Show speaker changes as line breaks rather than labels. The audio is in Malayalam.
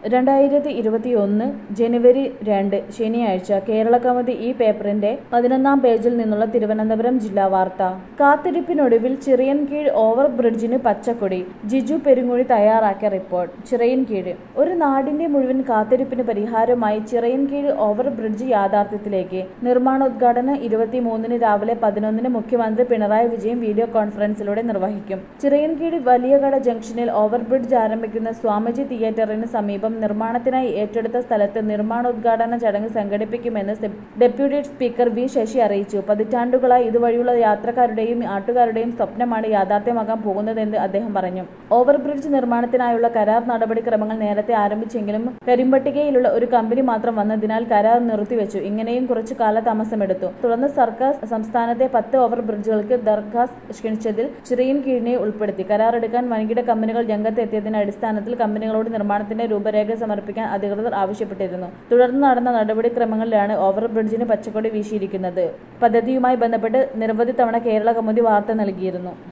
രണ്ടായിരത്തി ഇരുപത്തിയൊന്ന് ജനുവരി രണ്ട് ശനിയാഴ്ച കേരള കൗമുദി ഈ പേപ്പറിന്റെ പതിനൊന്നാം പേജിൽ നിന്നുള്ള തിരുവനന്തപുരം ജില്ലാ വാർത്ത കാത്തിരിപ്പിനൊടുവിൽ ചിറയൻകീഴ് ഓവർ ബ്രിഡ്ജിന് പച്ചക്കൊടി ജിജു പെരുങ്ങുഴി തയ്യാറാക്കിയ റിപ്പോർട്ട് ചിറയൻകീഴ് ഒരു നാടിന്റെ മുഴുവൻ കാത്തിരിപ്പിന് പരിഹാരമായി ചിറയൻകീഴ് ഓവർ ബ്രിഡ്ജ് യാഥാർത്ഥ്യത്തിലേക്ക് നിർമ്മാണോദ്ഘാടനം ഇരുപത്തിമൂന്നിന് രാവിലെ പതിനൊന്നിന് മുഖ്യമന്ത്രി പിണറായി വിജയൻ വീഡിയോ കോൺഫറൻസിലൂടെ നിർവഹിക്കും ചിറയൻകീഴ് വലിയകട ജംഗ്ഷനിൽ ഓവർ ബ്രിഡ്ജ് ആരംഭിക്കുന്ന സ്വാമിജി തിയേറ്ററിന് സമീപം നിർമ്മാണത്തിനായി ഏറ്റെടുത്ത സ്ഥലത്ത് നിർമ്മാണോദ്ഘാടന ചടങ്ങ് സംഘടിപ്പിക്കുമെന്ന് സെ- ഡെപ്യൂട്ടി സ്പീക്കർ വി ശശി അറിയിച്ചു പതിറ്റാണ്ടുകളായി ഇതുവഴിയുള്ള യാത്രക്കാരുടെയും നാട്ടുകാരുടെയും സ്വപ്നമാണ് യാഥാർത്ഥ്യമാകാൻ പോകുന്നതെന്ന് അദ്ദേഹം പറഞ്ഞു ഓവർ ബ്രിഡ്ജ് നിർമ്മാണത്തിനായുള്ള കരാർ നടപടിക്രമങ്ങൾ നേരത്തെ ആരംഭിച്ചെങ്കിലും കരിമ്പട്ടികയിലുള്ള ഒരു കമ്പനി മാത്രം വന്നതിനാൽ കരാർ നിർത്തിവെച്ചു ഇങ്ങനെയും കുറച്ചു കാലതാമസമെടുത്തു തുടർന്ന് സർക്കാർ സംസ്ഥാനത്തെ പത്ത് ഓവർ ബ്രിഡ്ജുകൾക്ക് ദർഖാസ്ത് ക്ഷണിച്ചതിൽ ചിറയിൻ കീഴിനെ ഉൾപ്പെടുത്തി കരാറെടുക്കാൻ വൻകിട കമ്പനികൾ രംഗത്ത് എത്തിയതിന്റെ അടിസ്ഥാനത്തിൽ കമ്പനികളോട് നിർമ്മാണത്തിന്റെ രൂപരേഖ സമർപ്പിക്കാൻ അധികൃതർ ആവശ്യപ്പെട്ടിരുന്നു തുടർന്ന് നടന്ന നടപടിക്രമങ്ങളിലാണ് ഓവർ ബ്രിഡ്ജിന് പച്ചക്കൊടി വീശിയിരിക്കുന്നത് പദ്ധതിയുമായി ബന്ധപ്പെട്ട് നിരവധി തവണ കേരള കൗമുദി വാർത്ത നൽകിയിരുന്നു